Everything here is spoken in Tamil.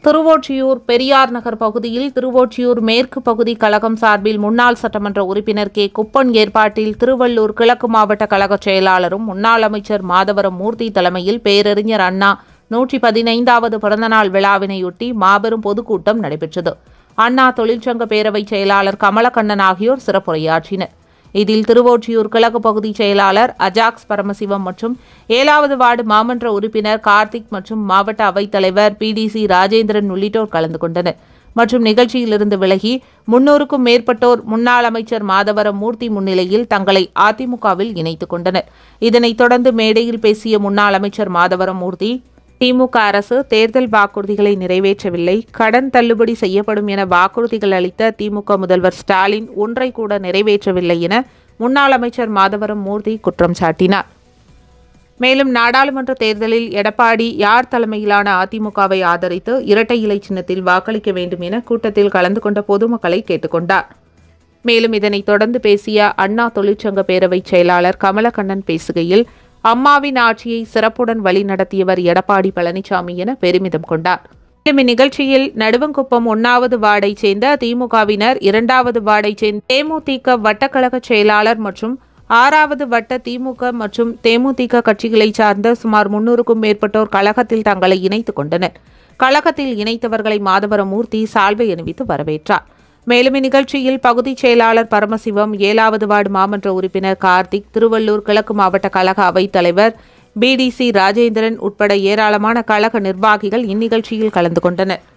திருவொற்றியூர் பெரியார் நகர் பகுதியில் திருவொற்றியூர் மேற்கு பகுதி கழகம் சார்பில் முன்னாள் சட்டமன்ற உறுப்பினர் கே குப்பன் ஏற்பாட்டில் திருவள்ளூர் கிழக்கு மாவட்ட கழக செயலாளரும் முன்னாள் அமைச்சர் மாதவரம் மூர்த்தி தலைமையில் பேரறிஞர் அண்ணா நூற்றி பதினைந்தாவது பிறந்தநாள் விழாவினையொட்டி மாபெரும் பொதுக்கூட்டம் நடைபெற்றது அண்ணா தொழிற்சங்க பேரவைச் செயலாளர் கமலக்கண்ணன் ஆகியோர் சிறப்புரையாற்றினர் இதில் திருவொற்றியூர் கிழக்கு பகுதி செயலாளர் அஜாக்ஸ் பரமசிவம் மற்றும் ஏழாவது வார்டு மாமன்ற உறுப்பினர் கார்த்திக் மற்றும் மாவட்ட அவைத்தலைவர் பிடிசி ராஜேந்திரன் உள்ளிட்டோர் கலந்து கொண்டனர் மற்றும் நிகழ்ச்சியிலிருந்து விலகி முன்னூறுக்கும் மேற்பட்டோர் முன்னாள் அமைச்சர் மாதவரம் மூர்த்தி முன்னிலையில் தங்களை அதிமுகவில் இணைத்துக் கொண்டனர் இதனைத் தொடர்ந்து மேடையில் பேசிய முன்னாள் அமைச்சர் மாதவரம் மூர்த்தி திமுக அரசு தேர்தல் வாக்குறுதிகளை நிறைவேற்றவில்லை கடன் தள்ளுபடி செய்யப்படும் என வாக்குறுதிகள் அளித்த திமுக முதல்வர் ஸ்டாலின் ஒன்றை கூட நிறைவேற்றவில்லை என முன்னாள் அமைச்சர் மாதவரம் மூர்த்தி குற்றம் சாட்டினார் மேலும் நாடாளுமன்ற தேர்தலில் எடப்பாடி யார் தலைமையிலான அதிமுகவை ஆதரித்து இரட்டை இலை சின்னத்தில் வாக்களிக்க வேண்டும் என கூட்டத்தில் கலந்து கொண்ட பொதுமக்களை கேட்டுக்கொண்டார் மேலும் இதனைத் தொடர்ந்து பேசிய அண்ணா தொழிற்சங்க பேரவைச் செயலாளர் கமலக்கண்ணன் பேசுகையில் அம்மாவின் ஆட்சியை சிறப்புடன் வழிநடத்தியவர் எடப்பாடி பழனிசாமி என பெருமிதம் கொண்டார் மேலும் இந்நிகழ்ச்சியில் நடுவங்குப்பம் ஒன்னாவது வார்டைச் சேர்ந்த திமுகவினர் இரண்டாவது வார்டைச் சேர்ந்த தேமுதிக வட்டக்கழக செயலாளர் மற்றும் ஆறாவது வட்ட திமுக மற்றும் தேமுதிக கட்சிகளைச் சார்ந்த சுமார் முன்னூறுக்கும் மேற்பட்டோர் கழகத்தில் தங்களை இணைத்துக் கொண்டனர் கழகத்தில் இணைத்தவர்களை மாதவரமூர்த்தி சால்வை அணிவித்து வரவேற்றார் மேலும் இந்நிகழ்ச்சியில் பகுதிச் செயலாளர் பரமசிவம் ஏழாவது வார்டு மாமன்ற உறுப்பினர் கார்த்திக் திருவள்ளூர் கிழக்கு மாவட்ட கழக அவைத் தலைவர் பிடிசி ராஜேந்திரன் உட்பட ஏராளமான கழக நிர்வாகிகள் இந்நிகழ்ச்சியில் கலந்து கொண்டனர்